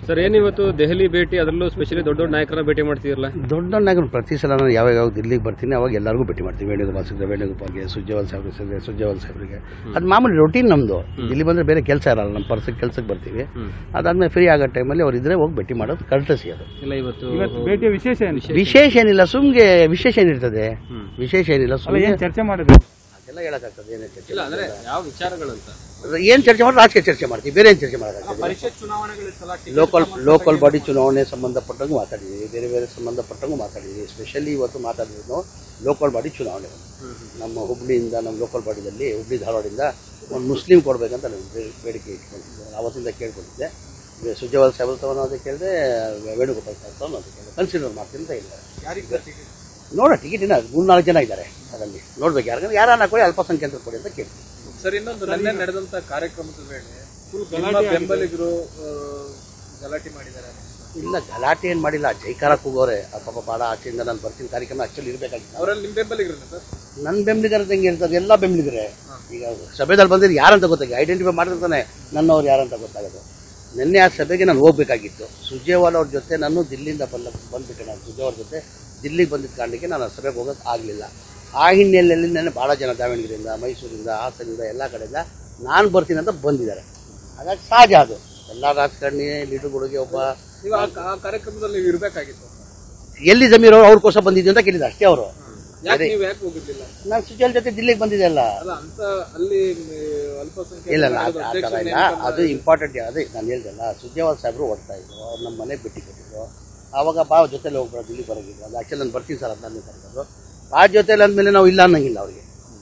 Sir ಏನಿವತ್ತು ದೆಹಲಿ ಭೇಟಿ ಅದರಲ್ಲೂ ಸ್ಪೆಷಲಿ ದೊಡ್ಡ ದೊಡ್ಡ ನಾಯಕರನ್ನ ಭೇಟಿ ಮಾಡ್ತಿರಲ್ಲ ದೊಡ್ಡ ನಾಯಕರು ಪ್ರತಿ ಸಲ ನಾನು ಯಾವಾಗ ಯಾವಾಗ ದಿಲ್ಲಿಗೆ ಬರ್ತೀನಿ ಅವಾಗ ಎಲ್ಲರಿಗೂ ಭೇಟಿ ಮಾಡ್ತೀವಿ ವೇಣುಗೋಪಾಲ್ ಸಿದ್ರೆ ವೇಣುಗೋಪಾಲ್ಗೆ ಸುಜ್ಜೇವಾಲ್ ಸಾಹೇಬ್ರಿಗೆ ಸಿದ್ರೆ ಸುಜ್ಜೇವಾಲ್ ಸಾಹೇಬ್ರಿಗೆ ಅದು ಮಾಮೂಲಿ ರೊಟೀನ್ ನಮ್ಮದು ಇಲ್ಲಿ ಬಂದರೆ ಬೇರೆ ಕೆಲಸ ಇರಲ್ಲ ನಮ್ಮ ಪರ್ಸಕ್ಕೆ ಕೆಲಸಕ್ಕೆ ಬರ್ತೀವಿ ಅದಾದ್ಮೇಲೆ ಫ್ರೀ ಆಗೋ ಟೈಮಲ್ಲಿ ಅವ್ರು ಇದ್ರೆ ಹೋಗಿ ಭೇಟಿ ಮಾಡೋದು ಕರ್ಟಸಿ ಅದು ಇಲ್ಲ ಇವತ್ತು ಇವತ್ತು ಭೇಟಿಯ ವಿಶೇಷ ಏನು ವಿಶೇಷ ಏನಿಲ್ಲ ಸುಮ್ಗೆ ವಿಶೇಷ ಏನಿರ್ತದೆ ವಿಶೇಷ ಏನಿಲ್ಲ ಅಲ್ಲ ಸುಮ್ಮನೆ ಏನ್ ಚರ್ಚೆ ಮಾಡಿದ್ರು ಅದೆಲ್ಲ ಹೇಳಕ್ಕಾಗ್ತದೆ ಏನೇ ಚರ್ಚೆ ಇಲ್ಲ ಅಂದ್ರೆ ಯಾವ ವಿಚಾರಗಳಂತ ಏನು ಚರ್ಚೆ ಮಾಡಿ ರಾಜಕೀಯ ಚರ್ಚೆ ಮಾಡ್ತೀವಿ ಬೇರೆ ಏನು ಚರ್ಚೆ ಮಾಡೋಕ್ಕಾಗ್ತದೆ ಪರಿಷತ್ ಚುನಾವಣೆಗಳ ಸಲ ಲೋಕಲ್ ಲೋಕಲ್ ಬಾಡಿ ಚುನಾವಣೆ ಸಂಬಂಧಪಟ್ಟಂಗೂ ಮಾತಾಡಿದ್ದೀವಿ ಬೇರೆ ಬೇರೆ ಸಂಬಂಧಪಟ್ಟಂಗೂ ಮಾತಾಡಿದ್ದೀವಿ ಸ್ಪೆಷಲಿ ಇವತ್ತು ಮಾತಾಡಿರೋದು ಲೋಕಲ್ ಬಾಡಿ ಚುನಾವಣೆ ನಮ್ಮ ಹುಬ್ಳಿಯಿಂದ ನಮ್ಮ ಲೋಕಲ್ ಬಾಡಿದಲ್ಲಿ ಹುಬ್ಳಿ ಧಾರವಾಡಿಂದ ಒಂದು ಮುಸ್ಲಿಂ ಕೊಡಬೇಕಂತ ನಾನು ಬೇ- ಬೇಡಿಕೆ ಇಟ್ಕೊಂಡಿದ್ದೆ ಅವತ್ತಿಂದ ಕೇಳ್ಕೊಂಡಿದ್ದೆ ಬೆ- ಸುಜಯವಾಲ್ ಸಾಹೇಬ್ ತವನ ಅದೇ ಕೇಳಿದೆ ವೇಣುಗೋಪಾಲ್ ಸಾಹೇಬ್ ತವನ ಅದೇ ಕೇಳಿದೆ ಕನ್ಸಿಡರ್ ಮಾಡ್ತೀನಿ ಅಂತ ಹೇಳಿದ್ದಾರೆ ನೋಡ ಟಿಕೆಟ್ ಇನ್ನ ಮೂರ್ನಾಲ್ಕು ಜನ ಇದ್ದಾರೆ ಅದರಲ್ಲಿ ನೋಡ್ಬೇಕು ಯಾರಿಗಾದ್ರೆ ಯಾರನ್ನ ಹಾಕೊಳ್ಳಿ ಅಲ್ಪಸಂಖ್ಯಾತರು ಕೊಡಿ ಅಂತ ಕೇಳ್ತೀನಿ ಸರ್ ಇನ್ನೊಂದು ನಿನ್ನೆ ನಡೆದಂತ ಕಾರ್ಯಕ್ರಮದ ವೇಳೆ ನಿಮ್ಮ ಬೆಂಬಲಿಗರು ಆ, ಗಲಾಟೆ ಮಾಡಿದ್ದಾರೆ ಇಲ್ಲ ಗಲಾಟೆ ಏನು ಮಾಡಿಲ್ಲ ಜೈಕಾರ ಕೂಗೋರೆ ಆ ಪಾಪ ಭಾಳ ಆಚೆಯಿಂದ ನಾನು ಬರ್ತೀನಿ ಕಾರ್ಯಕ್ರಮ ಆಕ್ಚುಲಿ ಇರಬೇಕಾಗಿತ್ತು ಅವರಲ್ಲಿ ನಿಮ್ಮ ಬೆಂಬಲಿಗರನ್ನ ಸರ್ ನನ್ನ ಬೆಂಬಲಿಗರ ಹೆಂಗೆ ಇರ್ತದೆ ಎಲ್ಲ ಬೆಂಬಲಿಗರೇ ಈಗ ಸಭೆದಲ್ಲಿ ಬಂದಿದ್ದು ಯಾರಂತ ಗೊತ್ತಾಗಿ ಐಡೆಂಟಿಫೈ ಮಾಡಿರ್ತಾನೆ ನನ್ನವ್ರು ಯಾರಂತ ಗೊತ್ತಾಗೋದು ನಿನ್ನೆ ಆ ಸಭೆಗೆ ನಾನು ಹೋಗ್ಬೇಕಾಗಿತ್ತು ಸುಜೇವಾಲ್ ಅವ್ರ ಜೊತೆ ನಾನು ದಿಲ್ಲಿಯಿಂದ ಬಂದ ಬಂದ್ಬಿಟ್ಟೆ ನಾನು ಸುಜೇವಾಲ್ ಜೊತೆ ದಿಲ್ಲಿಗೆ ಬಂದಿದ್ದ ಕಾರಣಕ್ಕೆ ನಾನು ಆ ಸಭೆಗೆ ಹೋಗೋದು ಆಗಲಿಲ್ಲ ಆ ಹಿನ್ನೆಲೆಯಲ್ಲಿ ನೆನ್ನೆ ಭಾಳ ಜನ ದಾವಣಗೆರೆಯಿಂದ ಮೈಸೂರಿಂದ ಹಾಸನದಿಂದ ಎಲ್ಲ ಕಡೆಯಿಂದ ನಾನು ಬರ್ತೀನಿ ಅಂತ ಬಂದಿದ್ದಾರೆ ಹಾಗಾಗಿ ಸಹಜ ಅದು ಎಲ್ಲ ರಾಜಕಾರಣಿ ಲೀಡರ್ಗಳಿಗೆ ಒಬ್ಬ ನೀವು ಆ ಆ ಕಾರ್ಯಕ್ರಮದಲ್ಲಿ ನೀವು ಇರ್ಬೇಕಾಗಿತ್ತು ಎಲ್ಲಿ ಜಮೀರ್ ಅವರು ಅವ್ರಿಗೋಸ್ಕರ ಬಂದಿದ್ದೆ ಅಂತ ಕೇಳಿದ್ರು ಅಷ್ಟೇ ಅವರು ಯಾಕೆ ನೀವು ಯಾಕೆ ಹೋಗಿರ್ಲಿಲ್ಲ ನಾನು ಸುಜಲ್ ಜೊತೆ ದಿಲ್ಲಿಗೆ ಬಂದಿದ್ದೆ ಅಲ್ಲ ಅಲ್ಲ ಅಂತ ಅಲ್ಲಿ ಮ್, ಅಲ್ಪಸಂಖ್ಯಾತ ಇಲ್ಲ ಇಲ್ಲ ಅದು ಆಯೋಗದ ಆ ಥರ ಅಧ್ಯಕ್ಷ ಇಲ್ಲ ನೇಮಕ ಅದು ಇಂಪಾರ್ಟೆಂಟ್ ಅದೇ ನಾನು ಹೇಳ್ದಲ್ಲ ಸುಜ್ಜೇವಾಲ್ ಸಾಹೇಬರು ಓಡ್ತಾ ಇದ್ರು ಅವ್ರು ನಮ್ಮ ಮನೆಗೆ ಭೇಟಿ ಕೊಟ್ಟಿದ್ರು ಆವಾಗ ಬಾ ಜೊತೆಲಿ ಹೋಗ್ಬೇಡ ದಿಲ್ಲಿ ಬರೋಗಿಲ್ಲ ಅದು ಆ್ಯಕ್ಚುಲಿ ನಾನು ಬರ್ತೀನಿ ಸರ್ ಅಂತ ಕರೆದ್ರು ಆ ಜೊತೆಲಿ ಅಂದಮೇಲೆ ನಾವು ಇಲ್ಲ ಅನ್ನಂಗಿಲ್ಲ ಅವ್ರಿಗೆ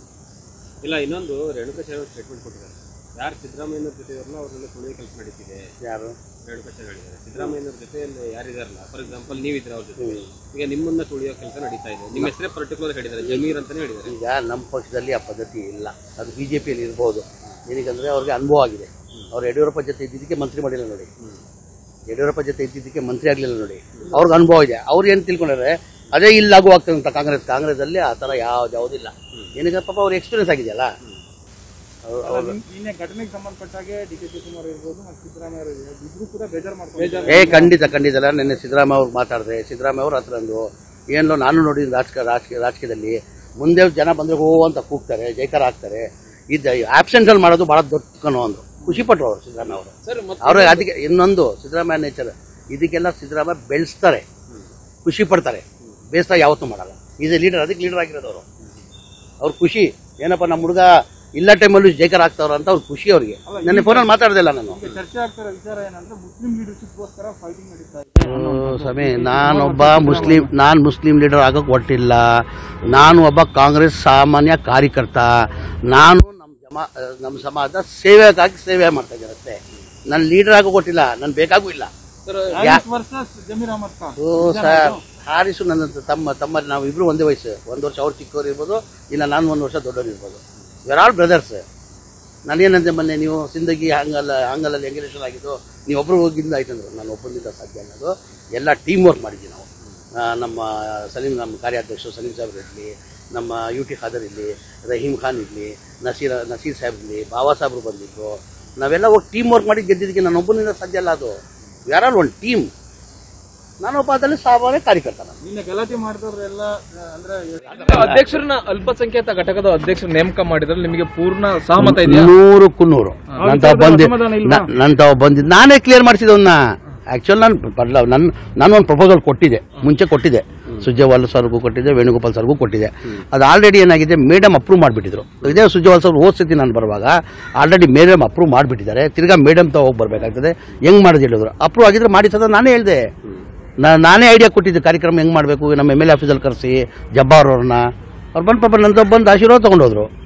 ಇಲ್ಲ ಇನ್ನೊಂದು ರೇಣುಕಾ ಶರ್ಮ ಸ್ಟೇಟ್ಮೆಂಟ್ ಕೊಟ್ಟಿದ್ದಾರೆ ಯಾರು ಸಿದ್ದರಾಮಯ್ಯನವ್ರ ಜೊತೆ ಇವ್ರನ್ನ ಅವ್ರನ್ನೆಲ್ಲ ತುಳಿಯೋ ಕೆಲಸ ನಡೀತಿದೆ ಯಾರು ರೇಣುಕಾ ಶರ್ಮ ಹೇಳಿದ್ದಾರೆ ಸಿದ್ದರಾಮಯ್ಯನವ್ರ ಜೊತೆಯಲ್ಲಿ ಯಾರಿದಾರಲ್ಲ ಫಾರ್ ಎಕ್ಸಾಂಪಲ್ ನೀವಿದ್ರೆ ಅವ್ರ ಜೊತೆ ಈಗ ನಿಮ್ಮನ್ನ ತುಳಿಯೋ ಕೆಲಸ ನಡೀತಾ ಇದೆ ನಿಮ್ಮ ಹೆಸರೇ ಪರ್ಟಿಕ್ಯುಲರ್ ಹೇಳಿದ್ದಾರೆ ಜಮೀರ್ ಅಂತಾನೆ ಹೇಳಿದ್ದಾರೆ ಈಗ ನಮ್ಮ ಪಕ್ಷದಲ್ಲಿ ಆ ಪದ್ಧತಿ ಇಲ್ಲ ಅದು ಬಿ ಜೆ ಪಿಯಲ್ಲಿ ಇರ್ಬೋದು ಏನಕ್ಕಂದ್ರೆ ಅವ್ರಿಗೆ ಅನುಭವ ಆಗಿದೆ ಅವ್ರು ಯಡಿಯೂರಪ್ಪ ಜೊತೆ ಇದ್ದಿದ್ದಕ್ಕೆ ಮಂತ್ರಿ ಮಾಡಿಲ್ಲ ನೋಡಿ ಯಡಿಯೂರಪ್ಪ ಜೊತೆ ಇದ್ದಿದ್ದಕ್ಕೆ ಮಂತ್ರಿ ಆಗಲಿಲ್ಲ ನೋಡಿ ಅವ್ರಿಗೆ ಅನುಭವ ಇದೆ ಅವ್ರು ಏನು ತಿಳ್ಕೊಂಡ್ರೆ ಅದೇ ಇಲ್ಲಿ ಲಾಗು ಆಗ್ತದೆ ಅಂತ ಕಾಂಗ್ರೆಸ್ ಕಾಂಗ್ರೆಸ್ಸಲ್ಲಿ ಆ ಥರ ಯಾವ್ದು ಯಾವುದಿಲ್ಲ ಏನಕ್ಕೆ ಪಾಪ ಅವ್ರ ಎಕ್ಸ್ಪೀರಿಯನ್ಸ್ ಆಗಿದೆಯಲ್ಲ ಅವ್ರು- ಅಲ್ಲ, ನಿನ್- ನಿನ್ನೆ ಘಟನೆಗೆ ಸಂಬಂಧಪಟ್ಟಾಗೆ ಡಿ ಕೆ ಶಿವಕುಮಾರ್ ಇರ್ಬೋದು ಮತ್ತು ಸಿದ್ದರಾಮಯ್ಯ ಅವರು ಇಬ್ರು ಕೂಡ ಬೇಜಾರು ಮಾಡ್ಕೊಂಡು ಏ ಖಂಡಿತ ಖಂಡಿತ ಇಲ್ಲ ನಿನ್ನೆ ಸಿದ್ದರಾಮಯ್ಯ ಅವ್ರು ಮಾತಾಡಿದೆ ಸಿದ್ದರಾಮಯ್ಯ ಅವ್ರು ಹತ್ರ ಅಂದ್ರು ಏನೋ ನಾನು ನೋಡಿ ರಾಜಕ ರಾಜಕೀಯ ರಾಜಕೀಯದಲ್ಲಿ ಮುಂದೆ ಜನ ಬಂದ್ರೆ ಹೋ ಅಂತ ಕೂಗ್ತಾರೆ ಜೈಕಾರ ಹಾಕ್ತಾರೆ ಇದು ಆಬ್ಸೆಂಟ್ ಅಲ್ಲಿ ಮಾಡೋದು ಬಹಳ ದೊಡ್ಡ ಕಣೋ ಅಂದ್ರು ಖುಷಿ ಪಟ್ರು ಅವರು ಸಿದ್ದರಾಮಯ್ಯ ಅವರು ಸರ್ ಮತ್ತೆ ಅವ್ರ ಅದಕ್ಕೆ ಇನ್ನೊಂದು ಸಿದ್ದರಾಮಯ್ಯ ನೇಚರ್ ಇದಕ್ಕೆಲ್ಲ ಸಿದ್ದರಾಮಯ್ಯ ಬೆಳೆಸ್ತಾರೆ ಖುಷಿ ಪಡ್ತಾರೆ ಬೇಸ ಯಾವತ್ತೂ ಮಾಡಲ್ಲ ಈಸ್ ಎ ಲೀಡರ್ ಅದಕ್ಕೆ ಲೀಡರ್ ಆಗಿರೋದು ಅವರು ಅವ್ರ ಖುಷಿ ಏನಪ್ಪ ನಮ್ಮ ಹುಡುಗ ಇಲ್ಲ ಟೈಮಲ್ಲೂ ಜೈಕಾರ ಆಗ್ತಾವ್ರ ಅಂತ ಅವ್ರ ಖುಷಿ ಅವ್ರಿಗೆ ನನ್ನ ಫೋನಲ್ಲಿ ಮಾತಾಡ್ದಿಲ್ಲ ನಾನು ಈಗ ಚರ್ಚೆ ಆಗ್ತಿರೋ ವಿಚಾರ ಏನಂದ್ರೆ ಮುಸ್ಲಿಂ ಲೀಡರ್ಶಿಪ್ಗೋಸ್ಕರ ಫೈಟಿಂಗ್ ನಡೀತಾ ಇದೆ ಸಮಯ ನಾನೊಬ್ಬ ಮುಸ್ಲಿಂ ನಾನು ಮುಸ್ಲಿಂ ಲೀಡರ್ ಆಗೋಕೆ ಹೊಟ್ಟಿಲ್ಲ ನಾನು ಒಬ್ಬ ಕಾಂಗ್ರೆಸ್ ಸಾಮಾನ್ಯ ಕಾರ್ಯಕರ್ತ ನಾನು ನಮ್ಮ ಜಮಾ ನಮ್ಮ ಸಮಾಜದ ಸೇವೆಗಾಗಿ ಸೇವೆ ಮಾಡ್ತಾ ಇದ್ದೀನಿ ಅಷ್ಟೇ ನಾನು ಲೀಡರ್ ಆಗೋಕೆ ಹೊಟ್ಟಿಲ್ಲ ನಾನು ಬೇಕಾಗೂ ಇಲ್ಲ ಸರ್ ಹ್ಯಾರಿಸ್ ವರ್ಸಸ್ ಜಮೀರ್ ಅಹಮದ್ ಖಾನ್ ಓ ಸರ್ ಹಾರಿಸು ನನ್ನ ತಮ್ಮ ತಮ್ಮ ನಾವು ಇಬ್ರು ಒಂದೇ ವಯಸ್ಸು ಒಂದು ವರ್ಷ ಅವ್ರು ಚಿಕ್ಕವ್ರು ಇರ್ಬೋದು ಇಲ್ಲ ನಾನು ಒಂದು ವರ್ಷ ದೊಡ್ಡವ್ರು ಇರ್ಬೋದು ವೆರ್ ಆಲ್ ಬ್ರದರ್ಸ್ ನಾನೇನಂದೆ ಮೊನ್ನೆ ನೀವು ಸಿಂದಗಿ ಹಂಗಲ್ಲ ಹಂಗಲ್ಲಲ್ಲಿ ಎಂಗೇಜ್ ಆಗಿದ್ದು ನೀವು ಒಬ್ಬರು ಹೋಗಿಂದ ಆಯ್ತಂದ್ರು ನಾನು ಒಬ್ಬರಿಂದ ಸಾಧ್ಯ ಅನ್ನೋದು ಎಲ್ಲ ಟೀಮ್ ವರ್ಕ್ ಮಾಡಿದ್ವಿ ನಾವು ಆ, ನಮ್ಮ ಸಲೀಂ ನಮ್ಮ ಕಾರ್ಯಾಧ್ಯಕ್ಷರು ಸಲೀಂ ಸಾಹೇಬ್ರು ಇರಲಿ ನಮ್ಮ ಯು ಟಿ ಖಾದರ್ ಇರಲಿ ರಹೀಮ್ ಖಾನ್ ಇರಲಿ ನಸೀರ್ ನಸೀರ್ ಸಾಹೇಬ್ ಇರಲಿ ಬಾಬಾ ಸಾಹೇಬ್ರು ಬಂದಿದ್ರು ನಾವೆಲ್ಲ ಹೋಗಿ ಟೀಮ್ ವರ್ಕ್ ಮಾಡಿ ಗೆದ್ದಿದ್ದಕ್ಕೆ ನಾನು ಒಬ್ಬನಿಂದ ಸಾಧ್ಯ ಅಲ್ಲ ಅದು ಯಾರು ಒಂದು ಟೀಮ್ ನಾನೊಬ್ಬ ಅದರಲ್ಲಿ ಸಾಮಾನ್ಯ ಕಾರ್ಯಕರ್ತ ನಾನು ನಿನ್ನೆ ಗಲಾಟೆ ಮಾಡಿದವರೆಲ್ಲ ಅಂದ್ರೆ ಅಧ್ಯಕ್ಷರನ್ನ ಅಲ್ಪಸಂಖ್ಯಾತ ಘಟಕದ ಅಧ್ಯಕ್ಷರ ನೇಮಕ ಮಾಡಿದ್ರೆ ನಿಮಗೆ ಪೂರ್ಣ ಸಹಮತ ಇದೆಯಾ ನೂರಕ್ಕೂ ನೂರು ನನ್ನ ತಾವು ಬಂದಿ ಅಸಮಾಧಾನ ಇಲ್ವಾ? ನನ್ನ ತಾವು ಬಂದಿದ್ದು ನಾನೇ ಕ್ಲಿಯರ್ ಮಾಡಿಸಿದವನ್ನ ಆ್ಯಕ್ಚುಲ್ ನಾನು ಬರಲ್ಲ ನನ್ನ ನಾನು ಒಂದು ಪ್ರಪೋಸಲ್ ಕೊಟ್ಟಿದ್ದೆ ಮುಂಚೆ ಕೊಟ್ಟಿದ್ದೆ ಸುಜ್ಜವಾಲ್ ಸರ್ಗೂ ಕೊಟ್ಟಿದ್ದೆ ವೇಣುಗೋಪಾಲ್ ಸರ್ಗೂ ಕೊಟ್ಟಿದ್ದೆ ಅದು ಆಲ್ರೆಡಿ ಏನಾಗಿದೆ ಮೇಡಮ್ ಅಪ್ರೂವ್ ಮಾಡಿಬಿಟ್ಟಿದ್ರು ಇದೇ ಸುಜ್ಜವಾಲ್ ಸರ್ ಹೋದ ಸತಿ ನಾನು ಬರುವಾಗ ಆಲ್ರೆಡಿ ಮೇಡಮ್ ಅಪ್ರೂವ್ ಮಾಡಿಬಿಟ್ಟಿದ್ದಾರೆ ತಿರ್ಗಾ ಮೇಡಮ್ ತಾವು ಹೋಗಿ ಬರಬೇಕಾಗ್ತದೆ ಹೆಂಗೆ ಮಾಡೋದು ಹೇಳಿದ್ರು ಅಪ್ರೂವ್ ಆಗಿದ್ರೆ ಮಾಡಿ ಸದ ನಾನೇ ಹೇಳಿದೆ ನಾ- ನಾನೇ ಐಡಿಯಾ ಕೊಟ್ಟಿದ್ದೆ ಕಾರ್ಯಕ್ರಮ ಹೆಂಗೆ ಮಾಡಬೇಕು ನಮ್ಮ ಎಮ್ ಎಲ್ ಎ ಆಫೀಸಲ್ಲಿ ಕರೆಸಿ ಜಬ್ಬಾರ್ ಅವ್ರನ್ನ ಅವ್ರು ಬಂದು ಪಾಪ ನನ್ನ ಬಂದು ಆಶೀರ್ವಾದ ತೊಗೊಂಡೋದ್ರು